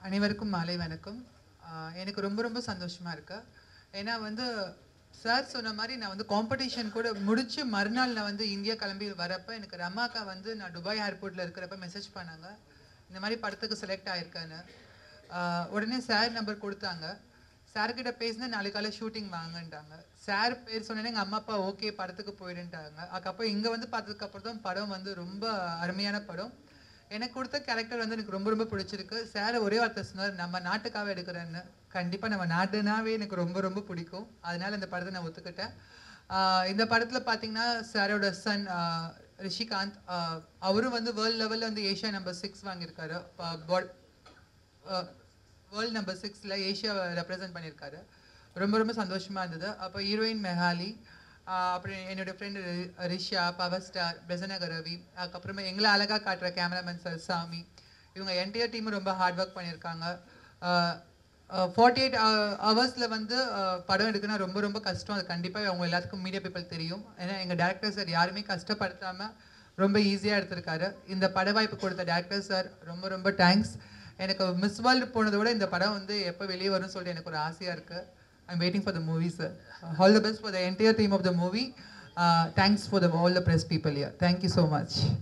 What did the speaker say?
அனைவருக்கும் மாலை வணக்கம் ஆஹ் எனக்கு ரொம்ப ரொம்ப சந்தோஷமா இருக்கு ஏன்னா வந்து சார் சொன்ன மாதிரி நான் வந்து காம்படிஷன் கூட முடிச்சு மறுநாள் நான் வந்து இந்தியா கிளம்பி வரப்ப எனக்கு ரமாக்கா வந்து நான் துபாய் ஏர்போர்ட்ல இருக்கிறப்ப மெசேஜ் பண்ணாங்க இந்த மாதிரி படத்துக்கு செலக்ட் ஆயிருக்கேன்னு ஆஹ் உடனே சார் நம்பர் கொடுத்தாங்க சார் கிட்ட பேசினா நாளைக்கு காலை ஷூட்டிங் வாங்கன்ட்டாங்க சார் பேர் சொன்னேன்னா எங்கள் அம்மா அப்பா ஓகே படத்துக்கு போயிடுன்ட்டாங்க அதுக்கப்புறம் இங்கே வந்து பார்த்ததுக்கு அப்புறம் தான் படம் வந்து ரொம்ப அருமையான படம் எனக்கு கொடுத்த கேரக்டர் வந்து எனக்கு ரொம்ப ரொம்ப பிடிச்சிருக்கு சார் ஒரே வார்த்தை சொன்னார் நம்ம நாட்டுக்காக எடுக்கிறேன்னு கண்டிப்பாக நம்ம நாட்டுனாவே எனக்கு ரொம்ப ரொம்ப பிடிக்கும் அதனால இந்த படத்தை நான் ஒத்துக்கிட்டேன் ஆஹ் இந்த படத்தில் பார்த்தீங்கன்னா சாரோட சன் ரிஷிகாந்த் ஆஹ் அவரும் வந்து வேர்ல்ட் லெவலில் வந்து ஏஷியா நம்பர் சிக்ஸ் வாங்கியிருக்காரு வேர்ல்ட் நம்பர் சிக்ஸில் ஏஷியாவை ரெப்ரசென்ட் பண்ணியிருக்காரு ரொம்ப ரொம்ப சந்தோஷமாக இருந்தது அப்போ ஹீரோயின் மெஹாலி ஆஹ் அப்புறம் என்னோட ஃப்ரெண்டு ரிஷா பவர் ஸ்டார் பிரசனக ரவி அதுக்கப்புறமா எங்களை அழகாக காட்டுற கேமராமேன் சார் சாமி இவங்க என்டையர் டீமும் ரொம்ப ஹார்ட் ஒர்க் பண்ணியிருக்காங்க ஃபார்ட்டி எயிட் ஹவர்ஸில் வந்து ஆஹ் படம் எடுக்கணும் ரொம்ப ரொம்ப கஷ்டம் அது கண்டிப்பாக அவங்க எல்லாத்துக்கும் மீடியா பீப்பிள் தெரியும் ஏன்னா எங்கள் டேரக்டர் சார் யாருமே கஷ்டப்படுத்தாமல் ரொம்ப ஈஸியாக எடுத்திருக்காரு இந்த பட வாய்ப்பு கொடுத்த டேரக்டர் சார் ரொம்ப ரொம்ப தேங்க்ஸ் எனக்கு மிஸ் வேர்ல்டு போனதை விட இந்த படம் வந்து எப்போ வெளியே வரும்னு சொல்லிட்டு எனக்கு ஒரு ஆசையாக இருக்குது I'm waiting for the movie sir all the best for the entire team of the movie thanks for the all the press people here thank you so much